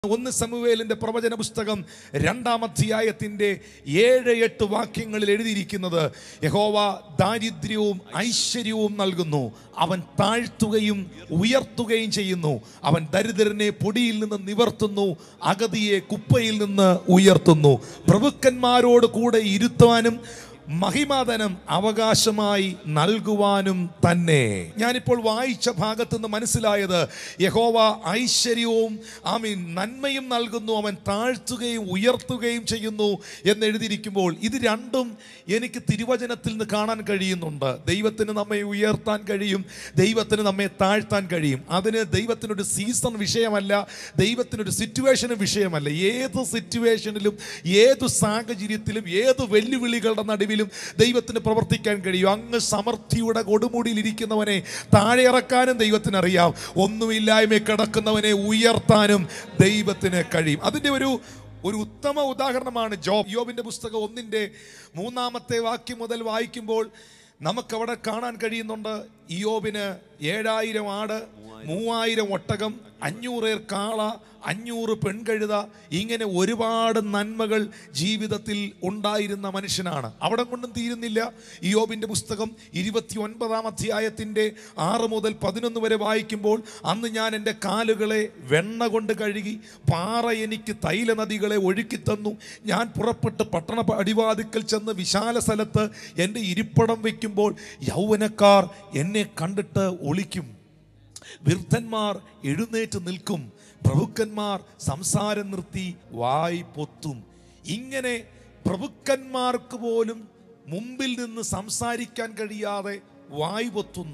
ഒന്ന് സമൂവേലിന്റെ പ്രവചന പുസ്തകം രണ്ടാം അധ്യായത്തിന്റെ ഏഴ് എട്ട് വാക്യങ്ങളിൽ എഴുതിയിരിക്കുന്നത് യഹോവ ദാരിദ്ര്യവും ഐശ്വര്യവും നൽകുന്നു അവൻ താഴ്ത്തുകയും ഉയർത്തുകയും ചെയ്യുന്നു അവൻ ദരിദ്രനെ പൊടിയിൽ നിന്ന് നിവർത്തുന്നു അഗതിയെ കുപ്പയിൽ നിന്ന് ഉയർത്തുന്നു പ്രഭുക്കന്മാരോട് കൂടെ ഇരുത്താനും മഹിമാതനം അവകാശമായി നൽകുവാനും തന്നെ ഞാനിപ്പോൾ വായിച്ച ഭാഗത്ത് നിന്ന് മനസ്സിലായത് യഹോവ ഐശ്വര്യവും ആമീൻ നന്മയും നൽകുന്നു അവൻ താഴ്ത്തുകയും ഉയർത്തുകയും ചെയ്യുന്നു എന്ന് എഴുതിയിരിക്കുമ്പോൾ ഇത് രണ്ടും എനിക്ക് തിരുവചനത്തിൽ നിന്ന് കാണാൻ കഴിയുന്നുണ്ട് ദൈവത്തിന് നമ്മെ ഉയർത്താൻ കഴിയും ദൈവത്തിന് നമ്മെ താഴ്ത്താൻ കഴിയും അതിന് ദൈവത്തിനൊരു സീസൺ വിഷയമല്ല ദൈവത്തിനൊരു സിറ്റുവേഷന് വിഷയമല്ല ഏത് സിറ്റുവേഷനിലും ഏത് സാഹചര്യത്തിലും ഏത് വെല്ലുവിളികളുടെ നടുവിലും ദൈവത്തിന് പ്രവർത്തിക്കാൻ കഴിയും അങ്ങ് സമൃദ്ധിയുടെ കൊടുമുടിയിൽ ഇരിക്കുന്നവനെ താഴെ ഇറക്കാനും ദൈവത്തിന് അറിയാം ഒന്നുമില്ലായ്മ കിടക്കുന്നവനെ ഉയർത്താനും ദൈവത്തിന് കഴിയും അതിൻ്റെ ഒരു ഒരു ഉത്തമ ഉദാഹരണമാണ് ജോബ് യോബിന്റെ പുസ്തകം ഒന്നിൻ്റെ മൂന്നാമത്തെ വാക്യം മുതൽ വായിക്കുമ്പോൾ നമുക്കവിടെ കാണാൻ കഴിയുന്നുണ്ട് ഇയോബിന് ഏഴായിരം ആട് മൂവായിരം ഒട്ടകം അഞ്ഞൂറേർ കാള അഞ്ഞൂറ് പെൺകഴുത ഇങ്ങനെ ഒരുപാട് നന്മകൾ ജീവിതത്തിൽ ഉണ്ടായിരുന്ന മനുഷ്യനാണ് അവിടെ കൊണ്ടും തീരുന്നില്ല ഇയോബിൻ്റെ പുസ്തകം ഇരുപത്തി ഒൻപതാം അധ്യായത്തിൻ്റെ ആറ് മുതൽ പതിനൊന്ന് വരെ വായിക്കുമ്പോൾ അന്ന് ഞാൻ എൻ്റെ കാലുകളെ വെണ്ണ കൊണ്ട് കഴുകി പാറ എനിക്ക് തൈല നദികളെ ഒഴുക്കി തന്നു ഞാൻ പുറപ്പെട്ട് പട്ടണ അടിവാതിക്കൽ ചെന്ന് വിശാല സ്ഥലത്ത് എൻ്റെ ഇരിപ്പടം വയ്ക്കുമ്പോൾ യൗവനക്കാർ എന്നെ കണ്ടിട്ട് ഒളിക്കും വൃദ്ധന്മാർ എഴുന്നേറ്റ് നിൽക്കും പ്രഭുക്കന്മാർ സംസാരം നിർത്തി വായി പൊത്തും ഇങ്ങനെ പ്രഭുക്കന്മാർക്ക് പോലും മുമ്പിൽ നിന്ന് സംസാരിക്കാൻ കഴിയാതെ വായി പൊത്തുന്ന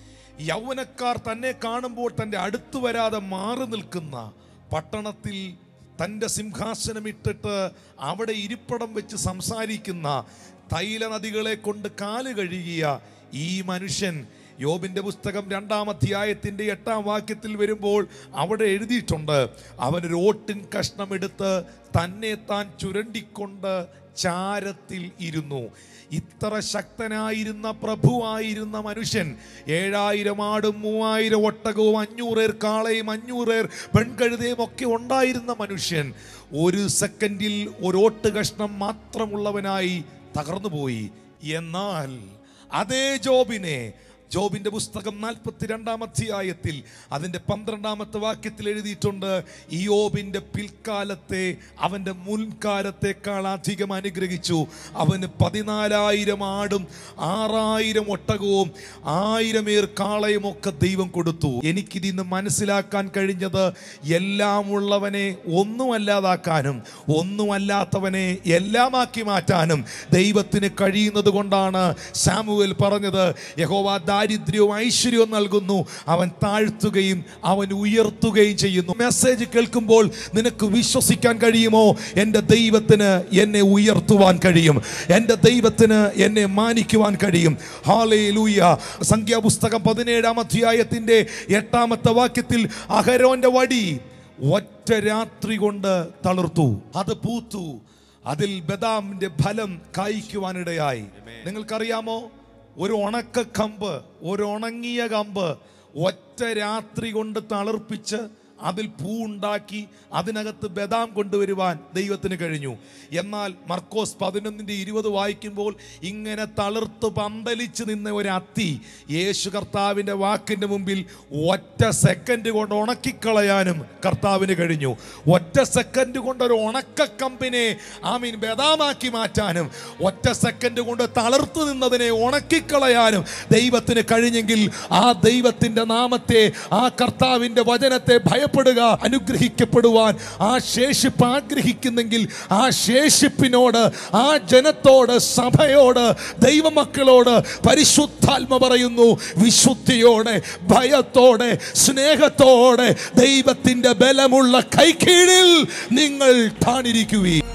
യൗവനക്കാർ തന്നെ കാണുമ്പോൾ തൻ്റെ അടുത്ത് വരാതെ മാറി നിൽക്കുന്ന പട്ടണത്തിൽ തൻ്റെ സിംഹാസനമിട്ടിട്ട് അവിടെ ഇരിപ്പടം വെച്ച് സംസാരിക്കുന്ന തൈല നദികളെ കൊണ്ട് കാല് കഴുകിയ ഈ മനുഷ്യൻ യോബിന്റെ പുസ്തകം രണ്ടാം അധ്യായത്തിന്റെ എട്ടാം വാക്യത്തിൽ വരുമ്പോൾ അവിടെ എഴുതിയിട്ടുണ്ട് അവൻ ഒരു ഓട്ടിൻ കഷ്ണമെടുത്ത് തന്നെ താൻ ചുരണ്ടിക്കൊണ്ട് ചാരത്തിൽ ഇരുന്നു ഇത്ര ശക്തനായിരുന്ന പ്രഭുവായിരുന്ന മനുഷ്യൻ ഏഴായിരം ആടും മൂവായിരം ഒട്ടകവും അഞ്ഞൂറേർ കാളയും അഞ്ഞൂറേർ പെൺകഴുതയും ഒക്കെ ഉണ്ടായിരുന്ന മനുഷ്യൻ ഒരു സെക്കൻഡിൽ ഒരു ഓട്ട് കഷ്ണം മാത്രമുള്ളവനായി തകർന്നുപോയി എന്നാൽ അതേ ജോബിനെ ജോബിന്റെ പുസ്തകം നാൽപ്പത്തി രണ്ടാം അധ്യായത്തിൽ അതിൻ്റെ പന്ത്രണ്ടാമത്തെ വാക്യത്തിൽ എഴുതിയിട്ടുണ്ട് ഇയോബിന്റെ പിൽക്കാലത്തെ അവൻ്റെ മുൻകാലത്തെക്കാൾ അധികം അനുഗ്രഹിച്ചു അവന് പതിനാലായിരം ആടും ആറായിരം ഒട്ടകവും ആയിരമേർ കാളയും ഒക്കെ ദൈവം കൊടുത്തു എനിക്കിതിന്ന് മനസ്സിലാക്കാൻ കഴിഞ്ഞത് എല്ലാം ഉള്ളവനെ ഒന്നുമല്ലാതാക്കാനും ഒന്നുമല്ലാത്തവനെ എല്ലാമാക്കി മാറ്റാനും ദൈവത്തിന് കഴിയുന്നത് കൊണ്ടാണ് സാമുവൽ പറഞ്ഞത് യഹോവ ദാരിദ്ര്യവും ഐശ്വര്യവും നൽകുന്നു അവൻ താഴ്ത്തുകയും അവൻ ഉയർത്തുകയും ചെയ്യുന്നു മെസ്സേജ് കേൾക്കുമ്പോൾ നിനക്ക് വിശ്വസിക്കാൻ കഴിയുമോ എൻ്റെ ദൈവത്തിന് എന്നെ ഉയർത്തുവാൻ കഴിയും എൻ്റെ ദൈവത്തിന് എന്നെ മാനിക്കുവാൻ കഴിയും ഹാലേ ലൂയ സംഖ്യാപുസ്തകം പതിനേഴാം അധ്യായത്തിൻ്റെ എട്ടാമത്തെ വാക്യത്തിൽ അഹരോന്റെ വടി ഒറ്റ രാത്രി കൊണ്ട് തളിർത്തു അത് പൂത്തു അതിൽ ബദാമിന്റെ ഫലം കായ്ക്കുവാനിടയായി നിങ്ങൾക്കറിയാമോ ഒരു ഉണക്ക കമ്പ് ഒരു ഉണങ്ങിയ കമ്പ് ഒറ്റ രാത്രി കൊണ്ട് തളിർപ്പിച്ച് അതിൽ പൂ ഉണ്ടാക്കി അതിനകത്ത് ബദാം കൊണ്ടുവരുവാൻ ദൈവത്തിന് കഴിഞ്ഞു എന്നാൽ മർക്കോസ് പതിനൊന്നിൻ്റെ ഇരുപത് വായിക്കുമ്പോൾ ഇങ്ങനെ തളിർത്ത് പന്തലിച്ച് നിന്ന ഒരു അത്തി യേശു കർത്താവിൻ്റെ വാക്കിൻ്റെ മുമ്പിൽ ഒറ്റ സെക്കൻഡ് കൊണ്ട് ഉണക്കിക്കളയാനും കർത്താവിന് കഴിഞ്ഞു ഒറ്റ സെക്കൻഡ് കൊണ്ട് ഒരു ഉണക്കക്കമ്പിനെ ആമീൻ ബദാമാക്കി മാറ്റാനും ഒറ്റ സെക്കൻഡ് കൊണ്ട് തളർത്തു നിന്നതിനെ ഉണക്കിക്കളയാനും ദൈവത്തിന് കഴിഞ്ഞെങ്കിൽ ആ ദൈവത്തിൻ്റെ നാമത്തെ ആ കർത്താവിൻ്റെ വചനത്തെ ഭയപ്പെടുക അനുഗ്രഹിക്കപ്പെടുവാൻ ആ ശേഷിപ്പ് ആഗ്രഹിക്കുന്നെങ്കിൽ ആ ശേഷിപ്പിനോട് ആ ജനത്തോട് സഭയോട് ദൈവമക്കളോട് പരിശുദ്ധാത്മ പറയുന്നു വിശുദ്ധിയോടെ ഭയത്തോടെ സ്നേഹത്തോടെ ദൈവത്തിൻ്റെ ബലമുള്ള കൈക്കീഴിൽ നിങ്ങൾ താണിരിക്കുവീ